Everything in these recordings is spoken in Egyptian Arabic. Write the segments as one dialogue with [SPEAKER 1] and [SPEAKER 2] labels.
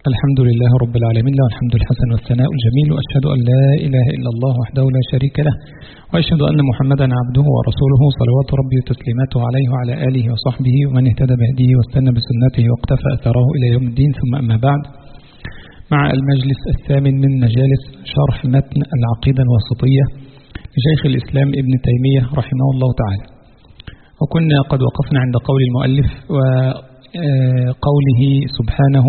[SPEAKER 1] الحمد لله رب العالمين له الحمد الحسن والثناء الجميل وأشهد أن لا إله إلا الله وحده لا شريك له وأشهد أن محمدا عبده ورسوله صلوات ربي وتسليماته عليه وعلى آله وصحبه ومن اهتدى بهديه واستنى بسنته واقتفى أثره إلى يوم الدين ثم أما بعد مع المجلس الثامن من مجالس شرح متن العقيدة الوسطية لشيخ الإسلام ابن تيمية رحمه الله تعالى وكنا قد وقفنا عند قول المؤلف وقوله سبحانه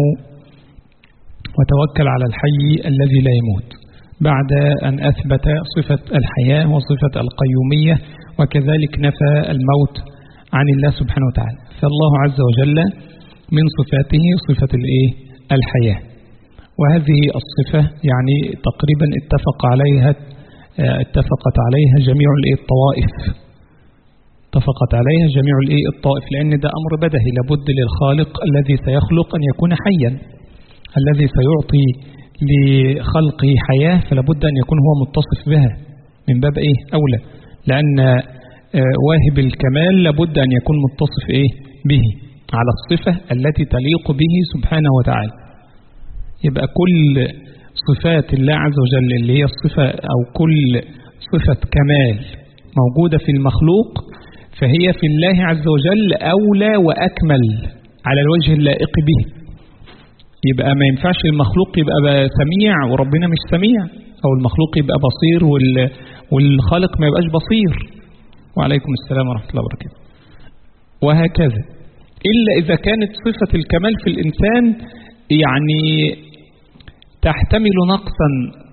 [SPEAKER 1] وتوكل على الحي الذي لا يموت بعد أن أثبت صفة الحياة وصفة القيومية وكذلك نفى الموت عن الله سبحانه وتعالى فالله عز وجل من صفاته صفة الإيه؟ الحياة وهذه الصفة يعني تقريبا اتفق عليها اتفقت عليها جميع الطوائف اتفقت عليها جميع الطوائف لأن ده أمر بدهي لابد للخالق الذي سيخلق أن يكون حيا الذي سيعطي لخلقه حياة فلابد أن يكون هو متصف بها من باب إيه أولى لأن واهب الكمال لابد أن يكون متصف إيه به على الصفة التي تليق به سبحانه وتعالى يبقى كل صفات الله عز وجل اللي هي الصفة أو كل صفة كمال موجودة في المخلوق فهي في الله عز وجل أولى وأكمل على الوجه اللائق به يبقى ما ينفعش المخلوق يبقى سميع وربنا مش سميع أو المخلوق يبقى بصير والخالق ما يبقاش بصير وعليكم السلام ورحمة الله وبركاته وهكذا إلا إذا كانت صفة الكمال في الإنسان يعني تحتمل نقصا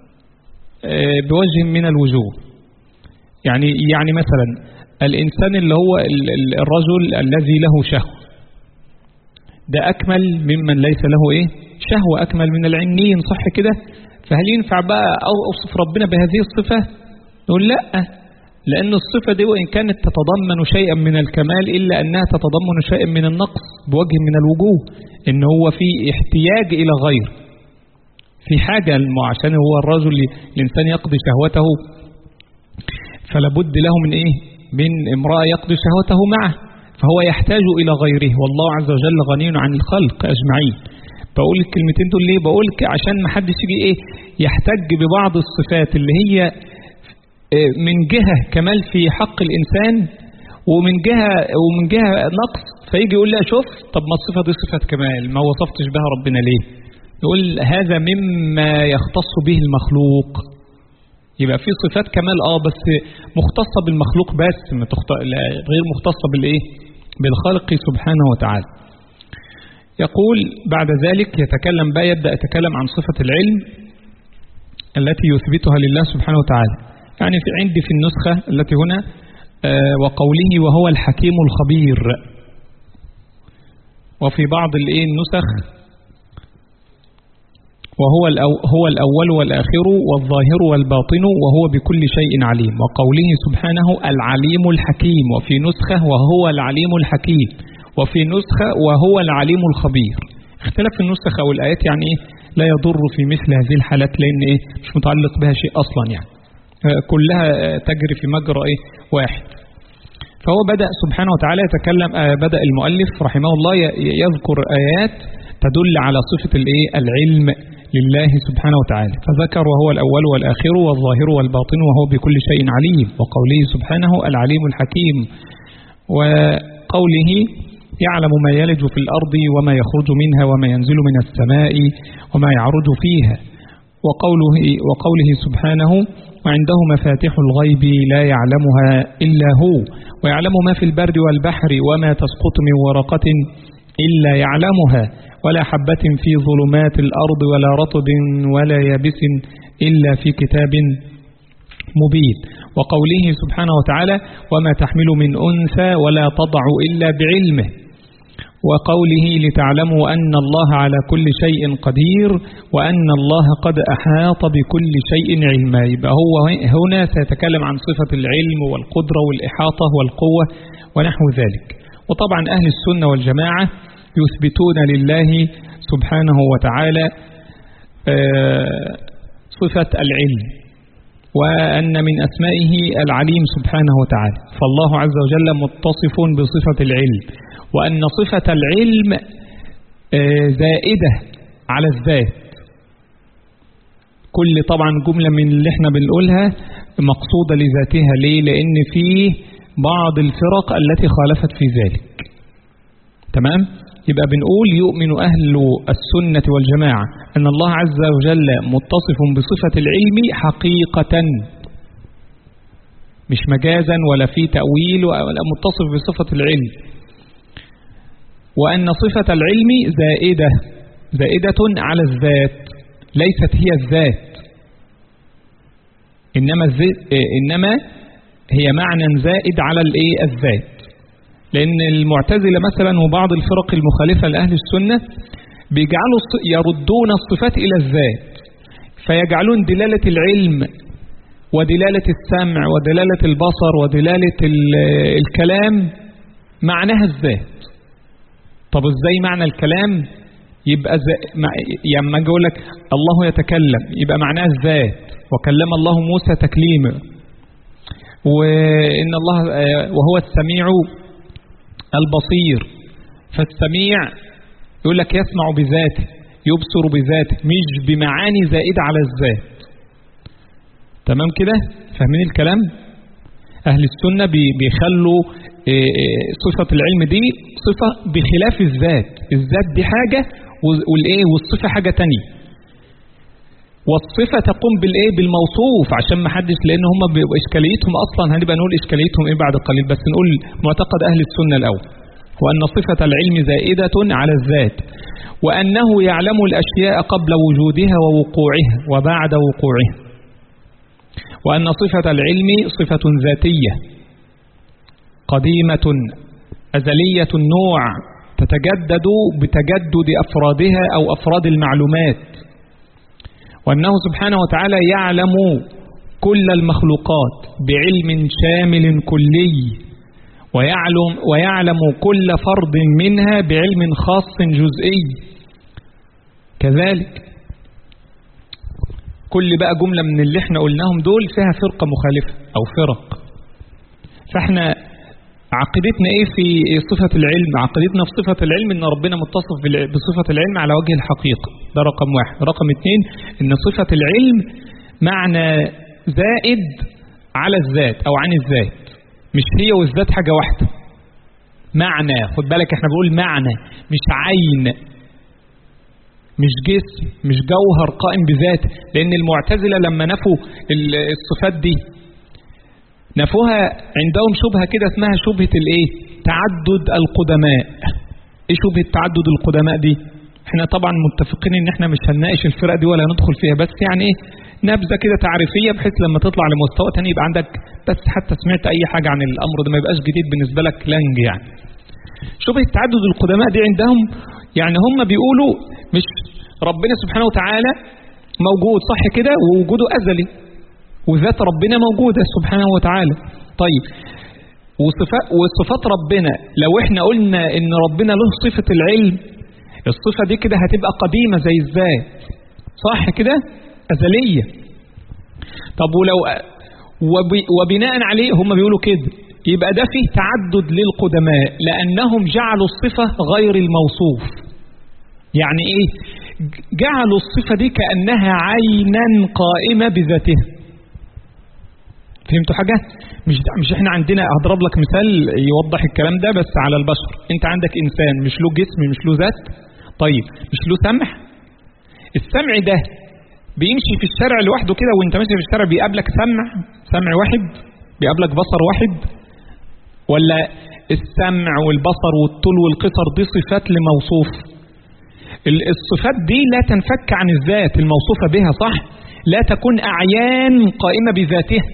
[SPEAKER 1] بوجه من الوجوه يعني يعني مثلا الإنسان اللي هو الرجل الذي له شهوة ده أكمل ممن ليس له إيه شهوة أكمل من العنين صح كده فهل ينفع بقى أوصف ربنا بهذه الصفة نقول لا لأن الصفة دي وإن كانت تتضمن شيئا من الكمال إلا أنها تتضمن شيئا من النقص بوجه من الوجوه إن هو في احتياج إلى غير في حاجة عشان هو الرجل الإنسان يقضي شهوته فلابد له من إيه من امرأة يقضي شهوته معه فهو يحتاج إلى غيره والله عز وجل غني عن الخلق أجمعين بقول الكلمتين دول ليه بقول عشان ما حدش يجي إيه يحتج ببعض الصفات اللي هي من جهة كمال في حق الإنسان ومن جهة ومن جهة نقص فيجي يقول لها شوف طب ما الصفة دي صفة كمال ما وصفتش بها ربنا ليه يقول هذا مما يختص به المخلوق يبقى في صفات كمال اه بس مختصة بالمخلوق بس غير مختصة بالايه بالخالق سبحانه وتعالى يقول بعد ذلك يتكلم بقى يبدأ يتكلم عن صفة العلم التي يثبتها لله سبحانه وتعالى يعني في عندي في النسخة التي هنا آه وقوله وهو الحكيم الخبير وفي بعض الايه النسخ وهو هو الأول والآخر والظاهر والباطن وهو بكل شيء عليم وقوله سبحانه العليم الحكيم وفي نسخة وهو العليم الحكيم وفي نسخة وهو العليم الخبير اختلاف النسخ أو الآيات يعني إيه لا يضر في مثل هذه الحالات لأن إيه مش متعلق بها شيء أصلا يعني كلها تجري في مجرى إيه واحد فهو بدأ سبحانه وتعالى يتكلم بدأ المؤلف رحمه الله يذكر آيات تدل على صفة الإيه العلم لله سبحانه وتعالى فذكر وهو الأول والآخر والظاهر والباطن وهو بكل شيء عليم وقوله سبحانه العليم الحكيم وقوله يعلم ما يلج في الأرض وما يخرج منها وما ينزل من السماء وما يعرج فيها وقوله, وقوله سبحانه وعنده مفاتح الغيب لا يعلمها إلا هو ويعلم ما في البر والبحر وما تسقط من ورقة إلا يعلمها ولا حبة في ظلمات الأرض ولا رطب ولا يابس إلا في كتاب مبين وقوله سبحانه وتعالى وما تحمل من أنثى ولا تضع إلا بعلمه وقوله لتعلموا أن الله على كل شيء قدير وأن الله قد أحاط بكل شيء علما يبقى هو هنا سيتكلم عن صفة العلم والقدرة والإحاطة والقوة ونحو ذلك وطبعا أهل السنة والجماعة يثبتون لله سبحانه وتعالى صفة العلم وأن من أسمائه العليم سبحانه وتعالى فالله عز وجل متصف بصفة العلم وأن صفة العلم زائدة على الذات كل طبعا جملة من اللي احنا بنقولها مقصودة لذاتها ليه لأن فيه بعض الفرق التي خالفت في ذلك تمام يبقى بنقول يؤمن أهل السنة والجماعة أن الله عز وجل متصف بصفة العلم حقيقة مش مجازا ولا في تأويل ولا متصف بصفة العلم وأن صفة العلم زائدة زائدة على الذات ليست هي الذات إنما, إنما هي معنى زائد على الإيه الذات لأن المعتزلة مثلا وبعض الفرق المخالفة لأهل السنة بيجعلوا يردون الصفات إلى الذات فيجعلون دلالة العلم ودلالة السمع ودلالة البصر ودلالة الكلام معناها الذات طب ازاي معنى الكلام يبقى لما اجي اقول لك الله يتكلم يبقى معناها الذات وكلم الله موسى تكليما وان الله وهو السميع البصير فالسميع يقول لك يسمع بذاته يبصر بذاته مش بمعاني زائدة على الذات تمام كده فاهمين الكلام أهل السنة بيخلوا صفة العلم دي صفة بخلاف الذات الذات دي حاجة والإيه والصفة حاجة تانية والصفة تقوم بالإيه بالموصوف عشان ما حدش لأن هم إشكاليتهم أصلا هنبقى نقول إشكاليتهم إيه بعد قليل بس نقول معتقد أهل السنة الأول وأن صفة العلم زائدة على الذات وأنه يعلم الأشياء قبل وجودها ووقوعها وبعد وقوعها وأن صفة العلم صفة ذاتية قديمة أزلية النوع تتجدد بتجدد أفرادها أو أفراد المعلومات وأنه سبحانه وتعالى يعلم كل المخلوقات بعلم شامل كلي ويعلم, ويعلم كل فرد منها بعلم خاص جزئي كذلك كل بقى جملة من اللي احنا قلناهم دول فيها فرقة مخالفة أو فرق فاحنا عقيدتنا ايه في صفة العلم عقيدتنا في صفة العلم ان ربنا متصف بصفة العلم على وجه الحقيقة ده رقم واحد رقم اتنين ان صفة العلم معنى زائد على الذات او عن الذات مش هي والذات حاجة واحدة معنى خد بالك احنا بنقول معنى مش عين مش جسم مش جوهر قائم بذاته لان المعتزلة لما نفوا الصفات دي نفوها عندهم شبهة كده اسمها شبهة الايه تعدد القدماء ايه شبهة تعدد القدماء دي احنا طبعا متفقين ان احنا مش هنناقش الفرق دي ولا ندخل فيها بس يعني ايه نبذة كده تعريفية بحيث لما تطلع لمستوى تاني يبقى عندك بس حتى سمعت اي حاجة عن الامر ده ما يبقاش جديد بالنسبة لك لانج يعني شبهة تعدد القدماء دي عندهم يعني هم بيقولوا مش ربنا سبحانه وتعالى موجود صح كده ووجوده ازلي وذات ربنا موجودة سبحانه وتعالى طيب وصفات, وصفات ربنا لو احنا قلنا ان ربنا له صفة العلم الصفة دي كده هتبقى قديمة زي الذات صح كده أزلية طب ولو وبناء عليه هم بيقولوا كده يبقى ده فيه تعدد للقدماء لأنهم جعلوا الصفة غير الموصوف يعني ايه جعلوا الصفة دي كأنها عينا قائمة بذاتها فهمتوا حاجة مش مش احنا عندنا هضرب لك مثال يوضح الكلام ده بس على البشر انت عندك انسان مش له جسم مش له ذات طيب مش له سمع السمع ده بيمشي في الشارع لوحده كده وانت ماشي في الشارع بيقابلك سمع سمع واحد بيقابلك بصر واحد ولا السمع والبصر والطول والقصر دي صفات لموصوف الصفات دي لا تنفك عن الذات الموصوفة بها صح لا تكون أعيان قائمة بذاتها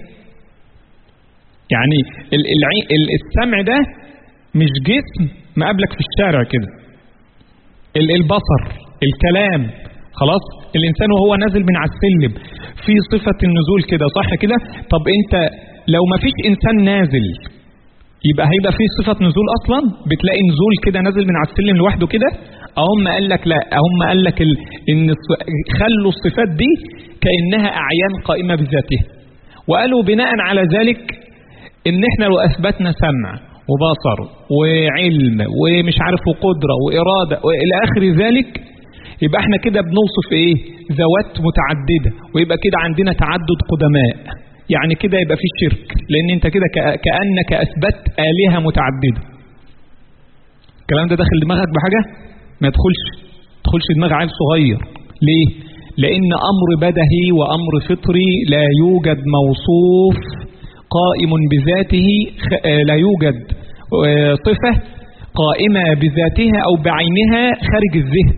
[SPEAKER 1] يعني السمع ده مش جسم مقابلك في الشارع كده البصر الكلام خلاص الإنسان وهو نازل من على السلم في صفة النزول كده صح كده طب انت لو ما فيش إنسان نازل يبقى هيبقى فيه صفة نزول أصلا بتلاقي نزول كده نازل من على السلم لوحده كده هم قال لك لا هم قال لك ال... ان خلوا الصفات دي كأنها أعيان قائمة بذاتها وقالوا بناء على ذلك ان احنا لو اثبتنا سمع وبصر وعلم ومش عارف وقدرة وإرادة وإلى آخر ذلك يبقى احنا كده بنوصف ايه ذوات متعددة ويبقى كده عندنا تعدد قدماء يعني كده يبقى في شرك لان انت كده كأنك اثبت آلهة متعددة الكلام ده داخل دماغك بحاجة ما يدخلش تدخلش دماغ عيل صغير ليه لان امر بدهي وامر فطري لا يوجد موصوف قائم بذاته لا يوجد صفة قائمة بذاتها او بعينها خارج الذهن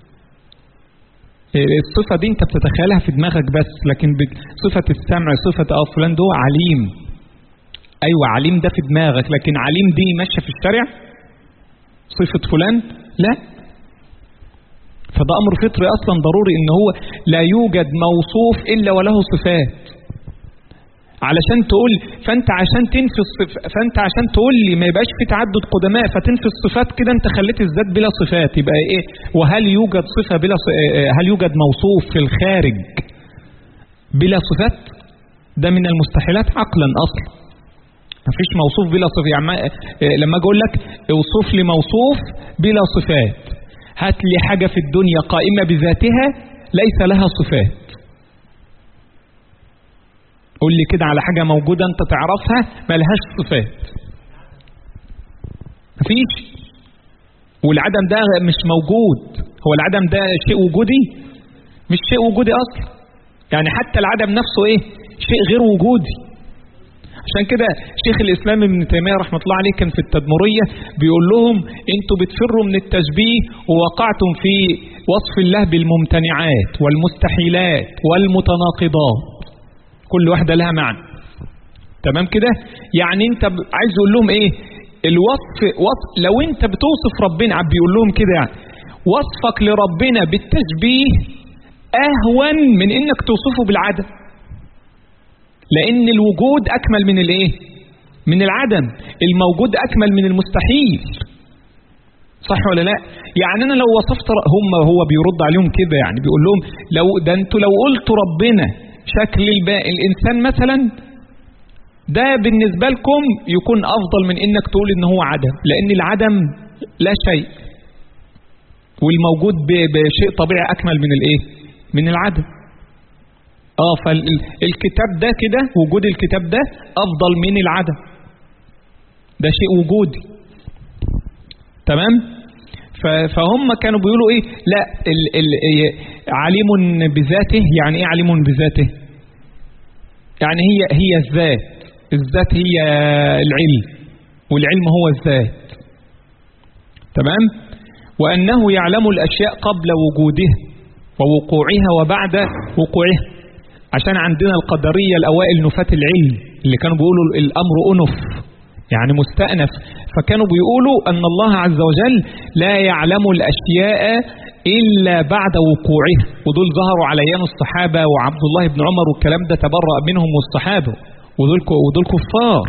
[SPEAKER 1] الصفة دي انت بتتخيلها في دماغك بس لكن صفة السمع صفة اه فلان ده عليم ايوه عليم ده في دماغك لكن عليم دي ماشية في الشارع صفة فلان لا فده امر فطري اصلا ضروري ان هو لا يوجد موصوف الا وله صفات علشان تقول فانت عشان تنفي الصف فانت عشان تقول لي ما يبقاش في تعدد قدماء فتنفي الصفات كده انت خليت الذات بلا صفات يبقى ايه وهل يوجد صفه بلا ص... هل يوجد موصوف في الخارج بلا صفات ده من المستحيلات عقلا اصلا ما فيش موصوف بلا صفات يعني لما اجي اقول لك اوصف لي موصوف بلا صفات هات لي حاجه في الدنيا قائمه بذاتها ليس لها صفات قول لي كده على حاجة موجودة انت تعرفها ملهاش صفات مفيش والعدم ده مش موجود هو العدم ده شيء وجودي مش شيء وجودي اصلا يعني حتى العدم نفسه ايه شيء غير وجودي عشان كده شيخ الاسلام ابن تيميه رحمه الله عليه كان في التدمريه بيقول لهم انتوا بتفروا من التشبيه ووقعتم في وصف الله بالممتنعات والمستحيلات والمتناقضات كل واحدة لها معنى تمام كده يعني انت عايز يقول لهم ايه الوصف وصف لو انت بتوصف ربنا بيقول لهم كده يعني وصفك لربنا بالتشبيه اهون من انك توصفه بالعدم لان الوجود اكمل من الايه من العدم الموجود اكمل من المستحيل صح ولا لا يعني انا لو وصفت هم هو بيرد عليهم كده يعني بيقول لهم لو ده انتوا لو قلتوا ربنا شكل الإنسان مثلا ده بالنسبة لكم يكون أفضل من إنك تقول إن هو عدم لأن العدم لا شيء والموجود بشيء طبيعي أكمل من الإيه من العدم آه فالكتاب ده كده وجود الكتاب ده أفضل من العدم ده شيء وجودي تمام فهم كانوا بيقولوا ايه لا ال ال عليم بذاته يعني ايه عليم بذاته يعني هي هي الذات الذات هي العلم والعلم هو الذات تمام وأنه يعلم الأشياء قبل وجودها ووقوعها وبعد وقوعها عشان عندنا القدرية الأوائل نفاة العلم اللي كانوا بيقولوا الأمر أنف يعني مستأنف فكانوا بيقولوا أن الله عز وجل لا يعلم الأشياء إلا بعد وقوعها ودول ظهروا على أيام الصحابة وعبد الله بن عمر والكلام ده تبرأ منهم والصحابة ودول ودول كفار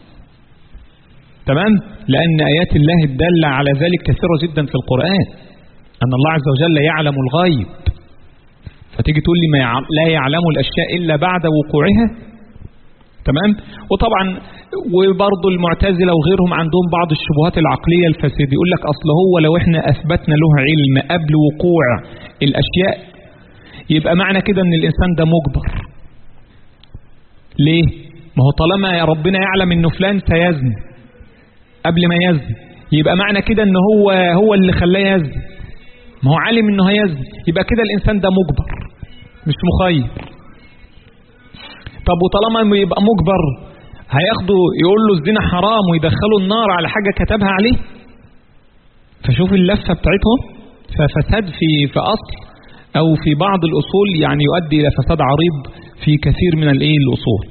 [SPEAKER 1] تمام لأن آيات الله الدالة على ذلك كثيرة جدا في القرآن أن الله عز وجل يعلم الغيب فتيجي تقول لي ما لا يعلم الأشياء إلا بعد وقوعها تمام وطبعا وبرضه المعتزلة وغيرهم عندهم بعض الشبهات العقلية الفاسدة يقول لك أصل هو لو احنا أثبتنا له علم قبل وقوع الأشياء يبقى معنى كده أن الإنسان ده مجبر ليه؟ ما هو طالما يا ربنا يعلم أنه فلان سيزني قبل ما يزني يبقى معنى كده أن هو هو اللي خلاه يزني ما هو عالم أنه هيزني يبقى كده الإنسان ده مجبر مش مخير طب وطالما يبقى مجبر هياخدوا يقول له الزنا حرام ويدخلوا النار على حاجة كتبها عليه فشوف اللفة بتاعتهم ففساد في في أصل أو في بعض الأصول يعني يؤدي إلى فساد عريض في كثير من الإيه الأصول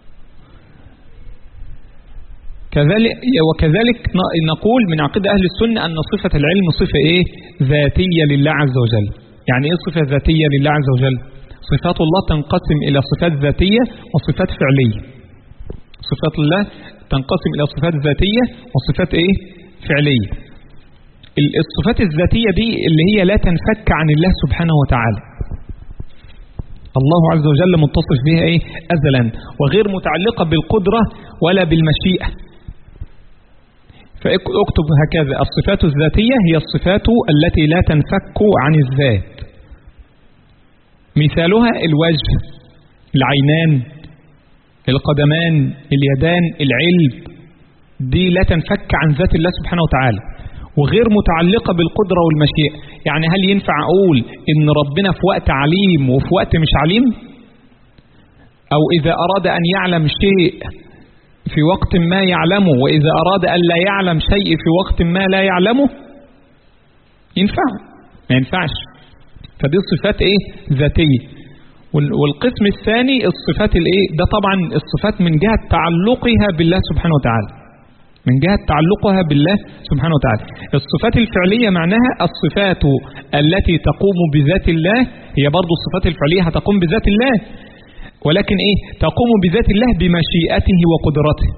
[SPEAKER 1] كذلك وكذلك نقول من عقيدة أهل السنة أن صفة العلم صفة إيه ذاتية لله عز وجل يعني إيه صفة ذاتية لله عز وجل صفات الله تنقسم إلى صفات ذاتية وصفات فعلية صفات الله تنقسم إلى صفات ذاتية وصفات إيه فعلية الصفات الذاتية دي اللي هي لا تنفك عن الله سبحانه وتعالى الله عز وجل متصف بها إيه أزلا وغير متعلقة بالقدرة ولا بالمشيئة فاكتب هكذا الصفات الذاتية هي الصفات التي لا تنفك عن الذات مثالها الوجه العينان القدمان اليدان العلم دي لا تنفك عن ذات الله سبحانه وتعالى وغير متعلقة بالقدرة والمشيئة يعني هل ينفع أقول إن ربنا في وقت عليم وفي وقت مش عليم أو إذا أراد أن يعلم شيء في وقت ما يعلمه وإذا أراد أن لا يعلم شيء في وقت ما لا يعلمه ينفع ما ينفعش فدي الصفات ايه ذاتية والقسم الثاني الصفات الايه ده طبعا الصفات من جهة تعلقها بالله سبحانه وتعالى من جهة تعلقها بالله سبحانه وتعالى الصفات الفعلية معناها الصفات التي تقوم بذات الله هي برضو الصفات الفعلية هتقوم بذات الله ولكن ايه تقوم بذات الله بمشيئته وقدرته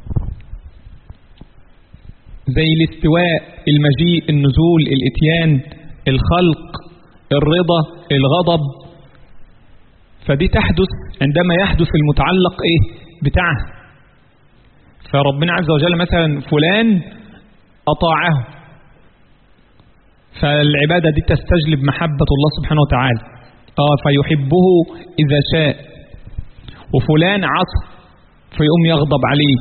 [SPEAKER 1] زي الاستواء المجيء النزول الاتيان الخلق الرضا الغضب فدي تحدث عندما يحدث المتعلق ايه بتاعها فربنا عز وجل مثلا فلان أطاعه فالعبادة دي تستجلب محبة الله سبحانه وتعالى آه فيحبه إذا شاء وفلان عصى فيقوم يغضب عليه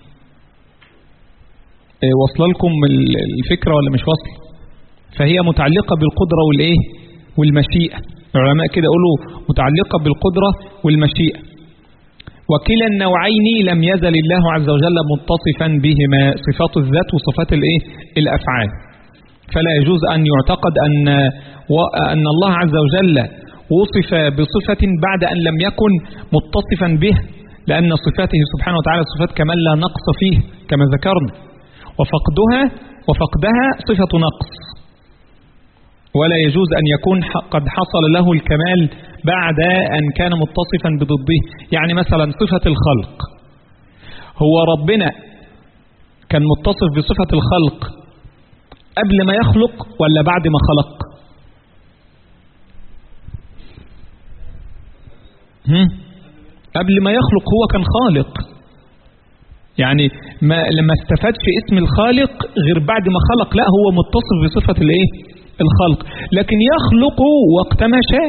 [SPEAKER 1] إيه وصل لكم الفكرة ولا مش وصل فهي متعلقة بالقدرة والإيه والمشيئة العلماء كده يقولوا متعلقة بالقدرة والمشيئة وكلا النوعين لم يزل الله عز وجل متصفا بهما صفات الذات وصفات الايه الافعال فلا يجوز ان يعتقد ان ان الله عز وجل وصف بصفة بعد ان لم يكن متصفا به لان صفاته سبحانه وتعالى صفات كمال لا نقص فيه كما ذكرنا وفقدها وفقدها صفة نقص ولا يجوز أن يكون قد حصل له الكمال بعد أن كان متصفا بضده يعني مثلا صفة الخلق هو ربنا كان متصف بصفة الخلق قبل ما يخلق ولا بعد ما خلق هم؟ قبل ما يخلق هو كان خالق يعني ما لما استفادش اسم الخالق غير بعد ما خلق لا هو متصف بصفة الايه الخلق لكن يخلق وقت ما شاء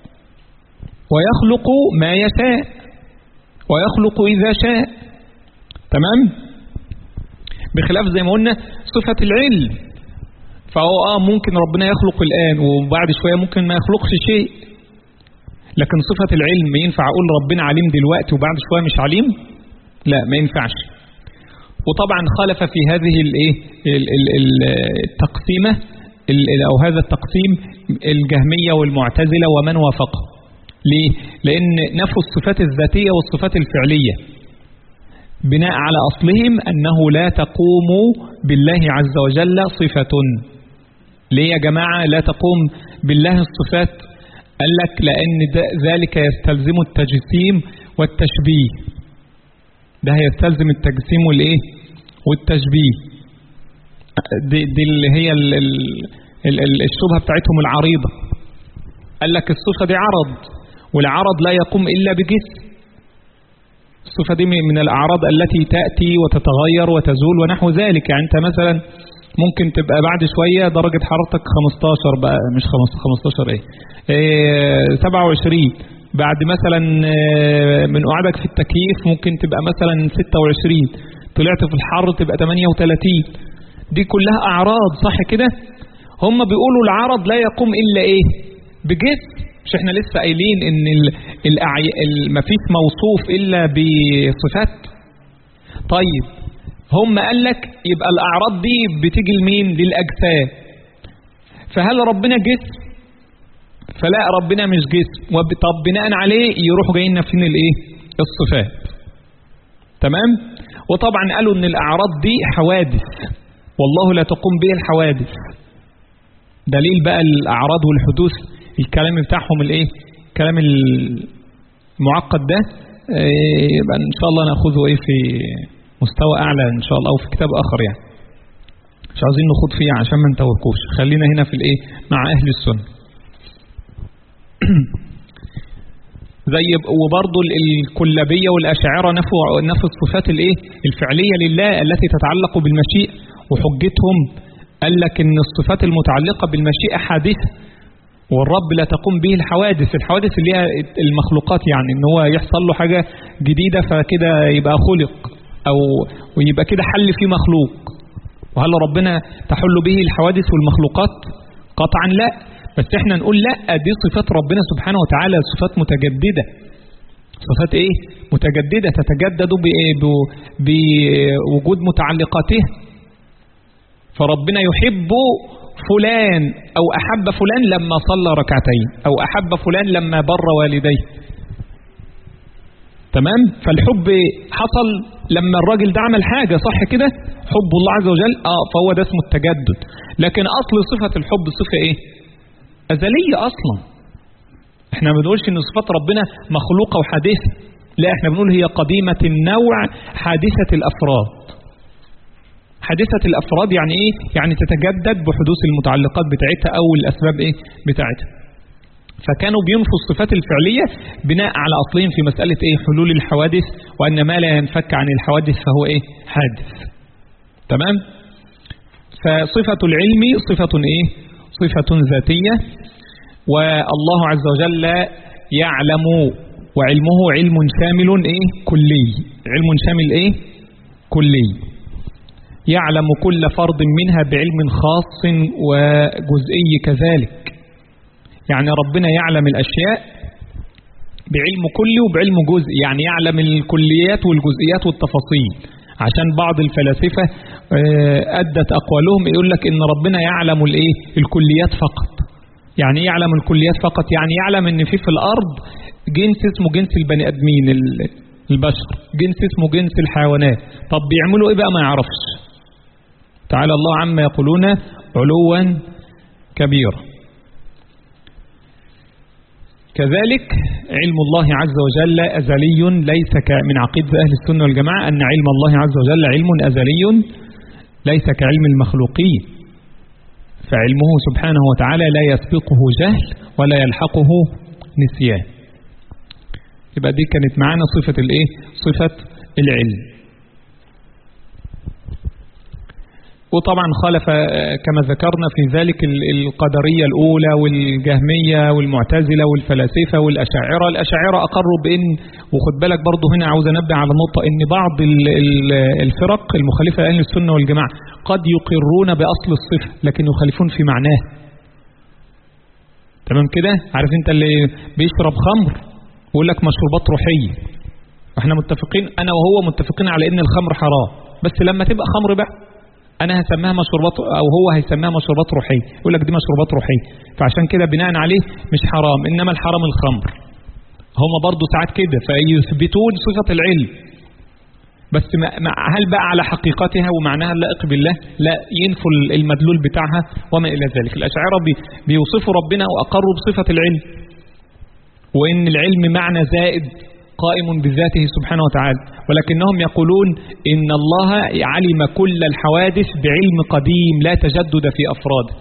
[SPEAKER 1] ويخلق ما يشاء ويخلق إذا شاء تمام بخلاف زي ما قلنا صفة العلم فهو آه ممكن ربنا يخلق الآن وبعد شوية ممكن ما يخلقش شيء لكن صفة العلم ينفع أقول ربنا عليم دلوقتي وبعد شوية مش عليم لا ما ينفعش وطبعا خالف في هذه الايه التقسيمه أو هذا التقسيم الجهمية والمعتزلة ومن وافقه ليه؟ لأن نفوا الصفات الذاتية والصفات الفعلية بناء على أصلهم أنه لا تقوم بالله عز وجل صفة ليه يا جماعة لا تقوم بالله الصفات قال لك لأن ذلك يستلزم التجسيم والتشبيه ده يستلزم التجسيم والإيه والتشبيه دي, دي اللي هي ال ال ال ال الشبهة بتاعتهم العريضة قال لك الصفة دي عرض والعرض لا يقوم إلا بجسم الصفة دي من الأعراض التي تأتي وتتغير وتزول ونحو ذلك يعني أنت مثلا ممكن تبقى بعد شوية درجة حرارتك 15 بقى مش 15 ايه, ايه 27 بعد مثلا من قعدك في التكييف ممكن تبقى مثلا 26 طلعت في الحر تبقى 38 دي كلها أعراض صح كده هم بيقولوا العرض لا يقوم إلا إيه بجسم مش احنا لسه قايلين ان الأعي... ما فيش موصوف إلا بصفات طيب هم قال لك يبقى الأعراض دي بتيجي لمين للأجسام فهل ربنا جسم فلا ربنا مش جسم طب بناء عليه يروحوا جايين نافين الايه الصفات تمام وطبعا قالوا ان الأعراض دي حوادث والله لا تقوم به الحوادث دليل بقى الأعراض والحدوث الكلام بتاعهم الايه الكلام المعقد ده يبقى ان شاء الله ناخذه ايه في مستوى اعلى ان شاء الله او في كتاب اخر يعني مش عايزين نخوض فيه عشان ما نتوهكوش خلينا هنا في الايه مع اهل السنه زي وبرضه الكلابية والأشاعرة نفوا نفوا الصفات الايه الفعلية لله التي تتعلق بالمشيئة وحجتهم قال لك ان الصفات المتعلقة بالمشيئة حادثة والرب لا تقوم به الحوادث الحوادث اللي هي المخلوقات يعني ان هو يحصل له حاجة جديدة فكده يبقى خلق او ويبقى كده حل في مخلوق وهل ربنا تحل به الحوادث والمخلوقات قطعا لا بس احنا نقول لا دي صفات ربنا سبحانه وتعالى صفات متجددة صفات ايه متجددة تتجدد بوجود متعلقاته فربنا يحب فلان او احب فلان لما صلى ركعتين او احب فلان لما بر والديه تمام فالحب حصل لما الراجل ده عمل حاجة صح كده حب الله عز وجل اه فهو ده اسمه التجدد لكن اصل صفة الحب صفة ايه ازلية اصلا احنا ما بنقولش ان صفات ربنا مخلوقة وحادثة لا احنا بنقول هي قديمة النوع حادثة الافراد حادثة الافراد يعني ايه يعني تتجدد بحدوث المتعلقات بتاعتها او الاسباب ايه بتاعتها فكانوا بينفوا الصفات الفعلية بناء على أصلهم في مسألة إيه حلول الحوادث وأن ما لا ينفك عن الحوادث فهو إيه حادث تمام فصفة العلم صفة إيه صفة ذاتية والله عز وجل يعلم وعلمه علم شامل إيه كلي علم شامل إيه كلي يعلم كل فرد منها بعلم خاص وجزئي كذلك يعني ربنا يعلم الأشياء بعلم كلي وبعلم جزئي يعني يعلم الكليات والجزئيات والتفاصيل عشان بعض الفلاسفة أدت أقوالهم يقول لك إن ربنا يعلم الإيه الكليات فقط يعني يعلم الكليات فقط يعني يعلم إن في في الأرض جنس اسمه جنس البني آدمين البشر جنس اسمه جنس الحيوانات طب بيعملوا إيه بقى ما يعرفش تعالى الله عما يقولون علوا كبيرا كذلك علم الله عز وجل أزلي ليس من عقيدة أهل السنة والجماعة أن علم الله عز وجل علم أزلي ليس كعلم المخلوقين فعلمه سبحانه وتعالى لا يسبقه جهل ولا يلحقه نسيان يبقى دي كانت معانا صفة الايه صفة العلم وطبعا خالف كما ذكرنا في ذلك القدرية الأولى والجهمية والمعتزلة والفلاسفة والأشاعرة الأشاعرة أقروا بأن وخد بالك برضه هنا عاوز أنبه على نقطة أن بعض الفرق المخالفة لأهل السنة والجماعة قد يقرون بأصل الصفة لكن يخالفون في معناه تمام كده عارف انت اللي بيشرب خمر ويقول لك مشروبات روحية احنا متفقين انا وهو متفقين على ان الخمر حرام بس لما تبقى خمر بقى انا هسميها مشروبات او هو هيسميها مشروبات روحيه يقول لك دي مشروبات روحيه فعشان كده بناء عليه مش حرام انما الحرام الخمر هم برضو ساعات كده فيثبتون صفه العلم بس ما هل بقى على حقيقتها ومعناها اللائق بالله لا ينفوا المدلول بتاعها وما الى ذلك الاشاعره بي بيوصفوا ربنا واقروا بصفه العلم وان العلم معنى زائد قائم بذاته سبحانه وتعالى ولكنهم يقولون إن الله علم كل الحوادث بعلم قديم لا تجدد في أفراده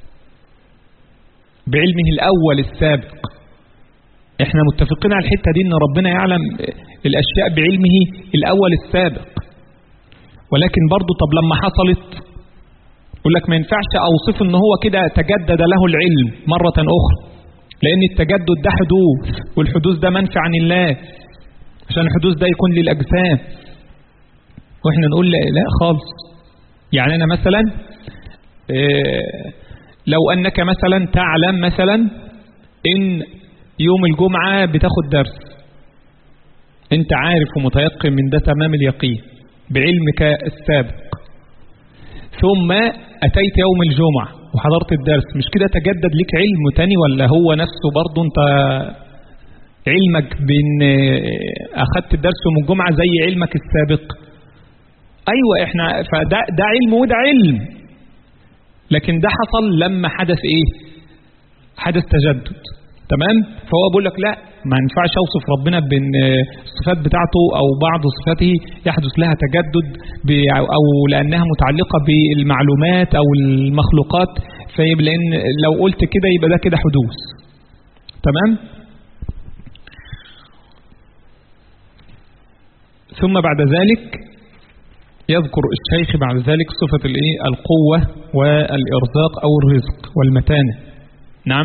[SPEAKER 1] بعلمه الأول السابق احنا متفقين على الحتة دي ان ربنا يعلم الأشياء بعلمه الأول السابق ولكن برضو طب لما حصلت يقول لك ما ينفعش أوصف ان هو كده تجدد له العلم مرة أخرى لأن التجدد ده حدوث والحدوث ده منفع عن الله عشان الحدوث ده يكون للأجسام واحنا نقول لا, لا خالص يعني أنا مثلا إيه لو أنك مثلا تعلم مثلا إن يوم الجمعة بتاخد درس انت عارف ومتيقن من ده تمام اليقين بعلمك السابق ثم أتيت يوم الجمعة وحضرت الدرس مش كده تجدد لك علم تاني ولا هو نفسه برضه انت علمك بان اخدت الدرس يوم الجمعة زي علمك السابق ايوه احنا فده ده علم وده علم لكن ده حصل لما حدث ايه حدث تجدد تمام فهو بيقول لك لا ما ينفعش اوصف ربنا بان الصفات بتاعته او بعض صفاته يحدث لها تجدد او لانها متعلقه بالمعلومات او المخلوقات فيبقى لان لو قلت كده يبقى ده كده حدوث تمام ثم بعد ذلك يذكر الشيخ بعد ذلك صفة الايه القوة والإرزاق أو الرزق والمتانة نعم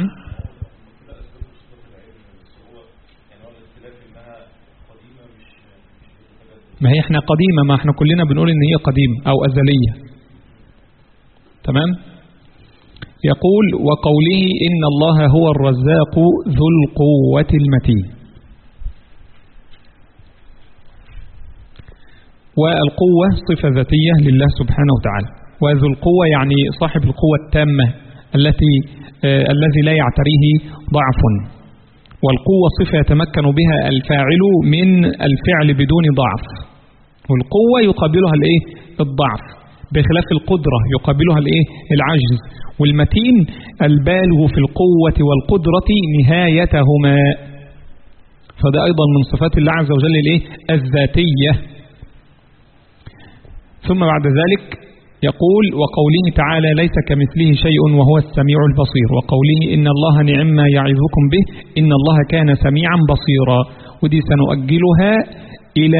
[SPEAKER 1] ما هي احنا قديمة ما احنا كلنا بنقول ان هي قديمة او ازلية تمام يقول وقوله ان الله هو الرزاق ذو القوة المتين والقوة صفة ذاتية لله سبحانه وتعالى وذو القوة يعني صاحب القوة التامة التي آه الذي لا يعتريه ضعف والقوة صفة يتمكن بها الفاعل من الفعل بدون ضعف والقوة يقابلها الايه الضعف بخلاف القدرة يقابلها الايه العجز والمتين البالغ في القوة والقدرة نهايتهما فده أيضا من صفات الله عز وجل الايه الذاتية ثم بعد ذلك يقول وقوله تعالى ليس كمثله شيء وهو السميع البصير وقوله إن الله نعم ما يعظكم به إن الله كان سميعا بصيرا ودي سنؤجلها إلى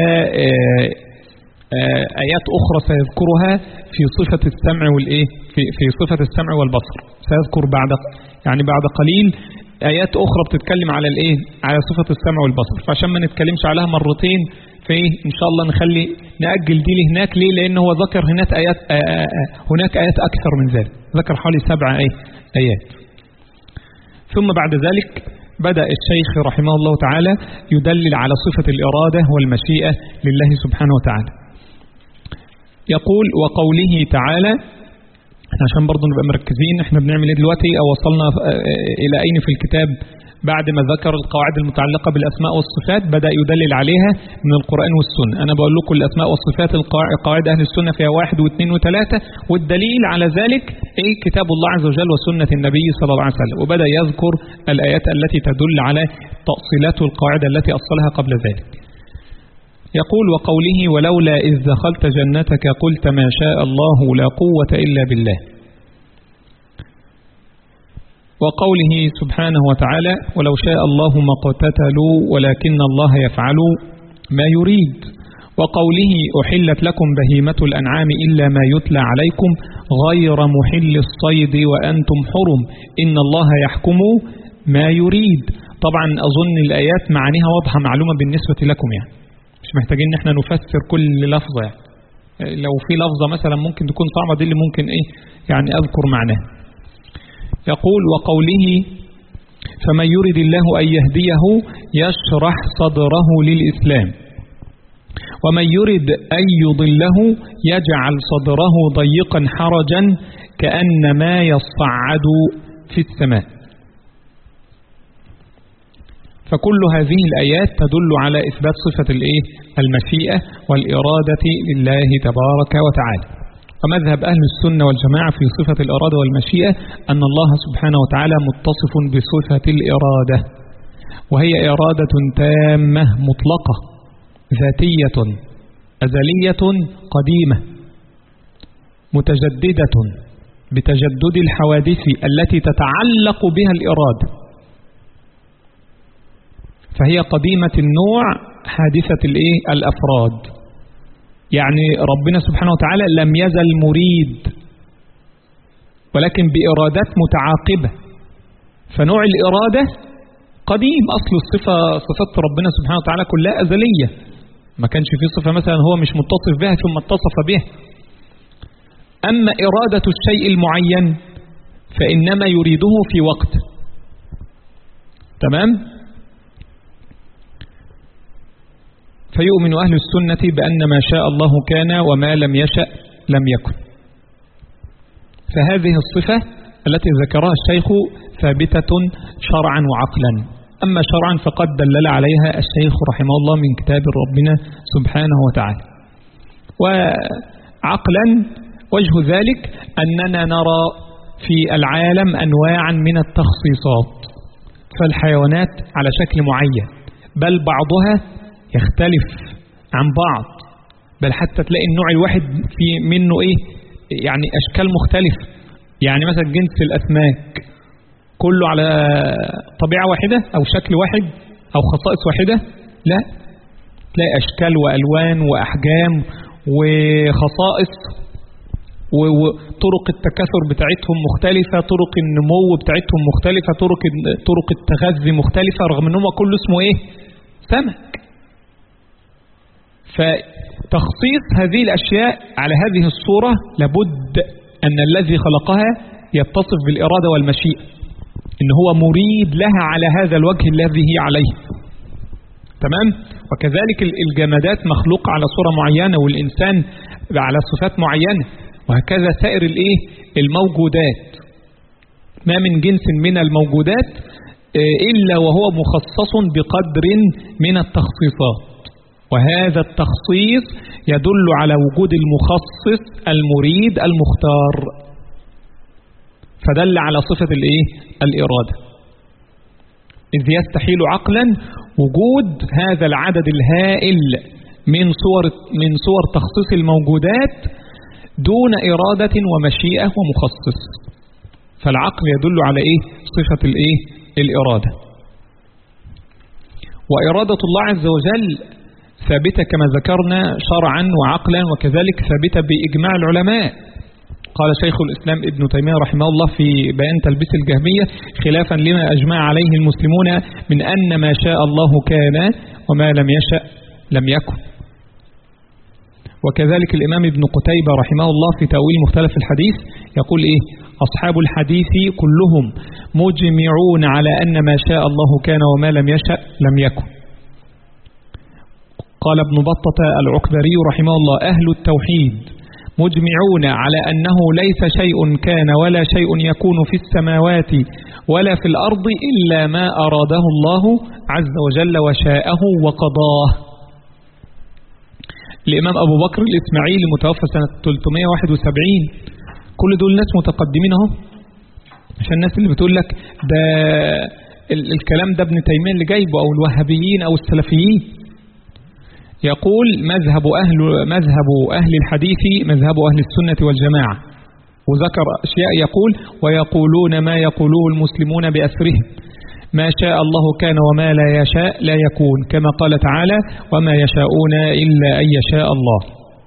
[SPEAKER 1] آيات أخرى سيذكرها في صفة السمع والإيه في, في صفة السمع والبصر سيذكر بعد يعني بعد قليل آيات أخرى بتتكلم على الإيه على صفة السمع والبصر فعشان ما نتكلمش عليها مرتين فإيه إن شاء الله نخلي نأجل دي لهناك ليه لأن هو ذكر هناك آيات آآ آآ هناك آيات أكثر من ذلك ذكر حوالي سبع أي آيات ثم بعد ذلك بدأ الشيخ رحمه الله تعالى يدلل على صفة الإرادة والمشيئة لله سبحانه وتعالى يقول وقوله تعالى احنا عشان برضه نبقى مركزين احنا بنعمل ايه دلوقتي او وصلنا الى اين في الكتاب بعد ما ذكر القواعد المتعلقة بالأسماء والصفات بدأ يدلل عليها من القرآن والسنة أنا بقول لكم الأسماء والصفات قواعد أهل السنة فيها واحد واثنين وثلاثة والدليل على ذلك إيه كتاب الله عز وجل وسنة النبي صلى الله عليه وسلم وبدأ يذكر الآيات التي تدل على تأصيلات القواعد التي أصلها قبل ذلك يقول وقوله ولولا إذ دخلت جنتك قلت ما شاء الله لا قوة إلا بالله وقوله سبحانه وتعالى ولو شاء الله ما اقتتلوا ولكن الله يفعل ما يريد وقوله أحلت لكم بهيمة الأنعام إلا ما يتلى عليكم غير محل الصيد وأنتم حرم إن الله يحكم ما يريد طبعا أظن الآيات معانيها واضحة معلومة بالنسبة لكم يعني مش محتاجين ان احنا نفسر كل لفظة يعني لو في لفظة مثلا ممكن تكون صعبة دي اللي ممكن ايه يعني اذكر معناها يقول وقوله فمن يرد الله أن يهديه يشرح صدره للإسلام ومن يرد أن يضله يجعل صدره ضيقا حرجا كأنما يصعد في السماء فكل هذه الآيات تدل على إثبات صفة الإيه؟ المشيئة والإرادة لله تبارك وتعالى ومذهب أهل السنة والجماعة في صفة الإرادة والمشيئة أن الله سبحانه وتعالى متصف بصفة الإرادة وهي إرادة تامة مطلقة ذاتية أزلية قديمة متجددة بتجدد الحوادث التي تتعلق بها الإرادة فهي قديمة النوع حادثة الإيه؟ الأفراد يعني ربنا سبحانه وتعالى لم يزل مريد ولكن بإرادات متعاقبة فنوع الإرادة قديم أصل الصفة صفات ربنا سبحانه وتعالى كلها أزلية ما كانش في صفة مثلا هو مش متصف بها ثم اتصف بها أما إرادة الشيء المعين فإنما يريده في وقت تمام؟ فيؤمن أهل السنة بأن ما شاء الله كان وما لم يشأ لم يكن فهذه الصفة التي ذكرها الشيخ ثابتة شرعا وعقلا أما شرعا فقد دلل عليها الشيخ رحمه الله من كتاب ربنا سبحانه وتعالى وعقلا وجه ذلك أننا نرى في العالم أنواعا من التخصيصات فالحيوانات على شكل معين بل بعضها يختلف عن بعض بل حتى تلاقي النوع الواحد في منه ايه يعني اشكال مختلفة يعني مثلا جنس الاسماك كله على طبيعة واحدة او شكل واحد او خصائص واحدة لا هتلاقي أشكال وألوان وأحجام وخصائص وطرق التكاثر بتاعتهم مختلفة طرق النمو بتاعتهم مختلفة طرق طرق التغذي مختلفة رغم ان هو كله اسمه ايه سمك فتخصيص هذه الأشياء على هذه الصورة لابد أن الذي خلقها يتصف بالإرادة والمشيئة إن هو مريد لها على هذا الوجه الذي هي عليه تمام وكذلك الجمادات مخلوقة على صورة معينة والإنسان على صفات معينة وهكذا سائر الايه الموجودات ما من جنس من الموجودات إلا وهو مخصص بقدر من التخصيصات وهذا التخصيص يدل على وجود المخصص المريد المختار فدل على صفة الايه الإرادة إذ يستحيل عقلا وجود هذا العدد الهائل من صور من صور تخصيص الموجودات دون إرادة ومشيئة ومخصص فالعقل يدل على إيه صفة الإيه الإرادة وإرادة الله عز وجل ثابتة كما ذكرنا شرعا وعقلا وكذلك ثابتة بإجماع العلماء قال شيخ الإسلام ابن تيمية رحمه الله في بيان تلبيس الجهمية خلافا لما أجمع عليه المسلمون من أن ما شاء الله كان وما لم يشأ لم يكن وكذلك الإمام ابن قتيبة رحمه الله في تأويل مختلف الحديث يقول إيه أصحاب الحديث كلهم مجمعون على أن ما شاء الله كان وما لم يشأ لم يكن قال ابن بطة العكبري رحمه الله أهل التوحيد مجمعون على أنه ليس شيء كان ولا شيء يكون في السماوات ولا في الأرض إلا ما أراده الله عز وجل وشاءه وقضاه الإمام أبو بكر الإسماعيلي متوفى سنة 371 كل دول ناس متقدمين اهو عشان الناس اللي بتقول لك ده الكلام ده ابن تيمية اللي جايبه أو الوهابيين أو السلفيين يقول مذهب أهل مذهب أهل الحديث مذهب أهل السنة والجماعة وذكر أشياء يقول ويقولون ما يقوله المسلمون بأسرهم ما شاء الله كان وما لا يشاء لا يكون كما قال تعالى وما يشاءون إلا أن يشاء الله